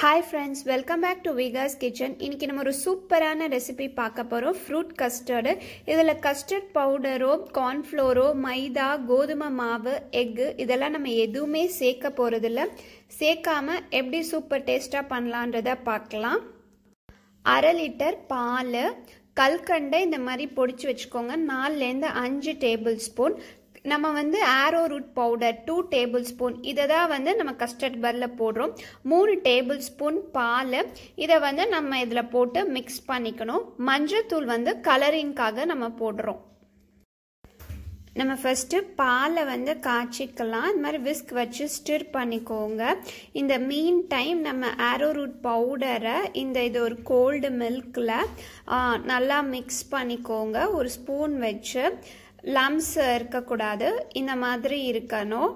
hi friends welcome back to Vikas kitchen இன்றைக்கி நம்ம ஒரு சூப்பரான ரெசிபி பார்க்க போகிறோம் ஃப்ரூட் கஸ்டர்டு இதில் கஸ்டர்ட் பவுடரோ கார்ன்ஃப்ளோரோ மைதா கோதுமை மாவு எக்கு இதெல்லாம் நம்ம எதுவுமே சேர்க்க போகிறதில்ல சேர்க்காம எப்படி சூப்பர் டேஸ்ட்டாக பண்ணலான்றதை பார்க்கலாம் அரை லிட்டர் பால் கல்கண்டை இந்த மாதிரி பொடிச்சு வச்சுக்கோங்க நாலுலேருந்து அஞ்சு டேபிள் ஸ்பூன் நம்ம வந்து arrowroot powder two tablespoon இதை தான் வந்து நம்ம கஸ்டர்ட் பரில் போடுறோம் மூணு டேபிள் ஸ்பூன் பால் இதை வந்து நம்ம இதில் போட்டு மிக்ஸ் பண்ணிக்கணும் மஞ்சத்தூள் வந்து கலரிங்காக நம்ம போடுறோம் நம்ம ஃபஸ்ட்டு பாலை வந்து காய்ச்சிக்கலாம் இந்த மாதிரி விஸ்க் வச்சு ஸ்டிர் பண்ணிக்கோங்க இந்த மீன் டைம் நம்ம ஆரோ ரூட் பவுடரை இந்த இது ஒரு கோல்டு மில்கில் நல்லா மிக்ஸ் பண்ணிக்கோங்க ஒரு ஸ்பூன் வச்சு லம்ஸ் இருக்கக்கூடாது இந்த மாதிரி இருக்கணும்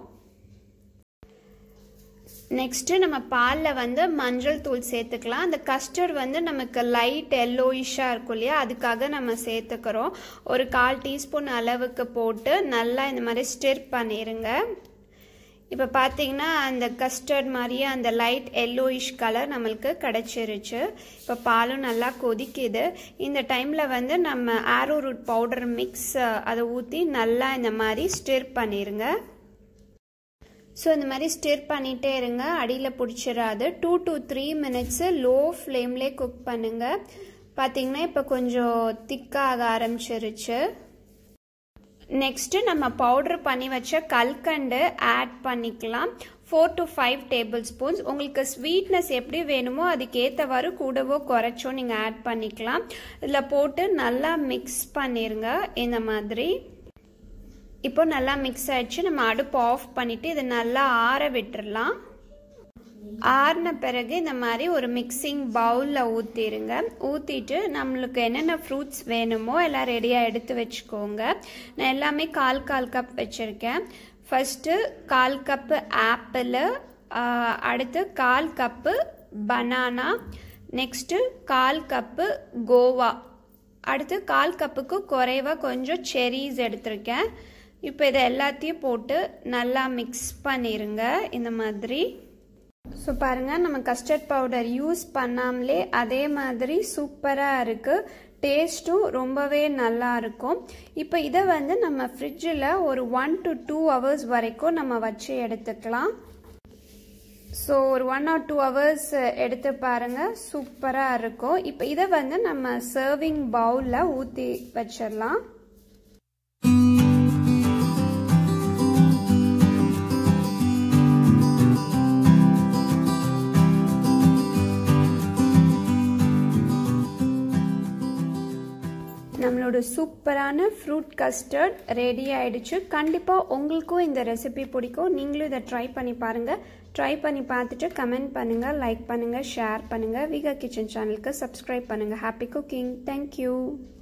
நெக்ஸ்ட்டு நம்ம பாலில் வந்து மஞ்சள் தூள் சேர்த்துக்கலாம் அந்த கஸ்டர்ட் வந்து நமக்கு லைட் எல்லோயிஷாக இருக்கும் இல்லையா அதுக்காக நம்ம சேர்த்துக்கிறோம் ஒரு கால் டீஸ்பூன் அளவுக்கு போட்டு நல்லா இந்த மாதிரி ஸ்டிர் பண்ணிடுங்க இப்போ பார்த்தீங்கன்னா அந்த கஸ்டர்ட் மாதிரியே அந்த லைட் எல்லோயிஷ் கலர் நம்மளுக்கு கிடச்சிருச்சு இப்போ பாலும் நல்லா கொதிக்குது இந்த டைமில் வந்து நம்ம ஆரோ ரூட் பவுடர் மிக்ஸ் அதை ஊற்றி நல்லா இந்த மாதிரி ஸ்டிர் பண்ணிடுங்க ஸோ இந்த மாதிரி ஸ்டிர் பண்ணிகிட்டே இருங்க அடியில் பிடிச்சிடாது two to three minutes low ஃப்ளேம்லே குக் பண்ணுங்கள் பார்த்தீங்கன்னா இப்போ கொஞ்சம் திக்காக ஆரம்பிச்சிருச்சு நெக்ஸ்ட்டு நம்ம பவுட்ரு பண்ணி வச்ச கல்கண்டு ஆட் பண்ணிக்கலாம் four to five tablespoons உங்களுக்கு ஸ்வீட்னஸ் எப்படி வேணுமோ அதுக்கேற்றவாறு கூடவோ குறைச்சோ நீங்கள் ஆட் பண்ணிக்கலாம் இதில் போட்டு நல்லா மிக்ஸ் பண்ணிடுங்க இந்த மாதிரி இப்போ நல்லா மிக்ஸ் ஆயிடுச்சு நம்ம அடுப்பு ஆஃப் பண்ணிவிட்டு இதை நல்லா ஆற விட்டுடலாம் ஆறின பிறகு இந்த மாதிரி ஒரு மிக்சிங் பவுலில் ஊற்றிடுங்க ஊற்றிட்டு நம்மளுக்கு என்னென்ன ஃப்ரூட்ஸ் வேணுமோ எல்லாம் ரெடியாக எடுத்து வச்சுக்கோங்க நான் எல்லாமே கால் கால் கப் வச்சுருக்கேன் ஃபஸ்ட்டு கால் கப்பு ஆப்பிள் அடுத்து கால் கப்பு பனானா நெக்ஸ்ட்டு கால் கப்பு கோவா அடுத்து கால் கப்புக்கு குறைவாக கொஞ்சம் செரீஸ் எடுத்திருக்கேன் இப்போ இதை எல்லாத்தையும் போட்டு நல்லா மிக்ஸ் பண்ணிடுங்க இந்த மாதிரி ஸோ பாருங்கள் நம்ம கஸ்டர்ட் பவுடர் யூஸ் பண்ணாமலே அதே மாதிரி சூப்பராக இருக்குது டேஸ்ட்டும் ரொம்பவே நல்லா இருக்கும் இப்போ இதை வந்து நம்ம ஃப்ரிட்ஜில் ஒரு ஒன் டு டூ ஹவர்ஸ் வரைக்கும் நம்ம வச்சு எடுத்துக்கலாம் ஸோ ஒரு ஒன் ஆர் டூ ஹவர்ஸ் எடுத்து பாருங்கள் சூப்பராக இருக்கும் இப்போ இதை வந்து நம்ம சர்விங் பவுலில் ஊற்றி வச்சிடலாம் நம்மளோட சூப்பரான ஃப்ரூட் கஸ்டர்ட் ரெடி ஆயிடுச்சு கண்டிப்பாக உங்களுக்கும் இந்த ரெசிபி பிடிக்கும் நீங்களும் இதை ட்ரை பண்ணி பாருங்கள் ட்ரை பண்ணி பார்த்துட்டு கமெண்ட் பண்ணுங்கள் லைக் பண்ணுங்கள் ஷேர் பண்ணுங்கள் விகா கிச்சன் சேனலுக்கு சப்ஸ்கிரைப் பண்ணுங்கள் ஹாப்பி குக்கிங் தேங்க்யூ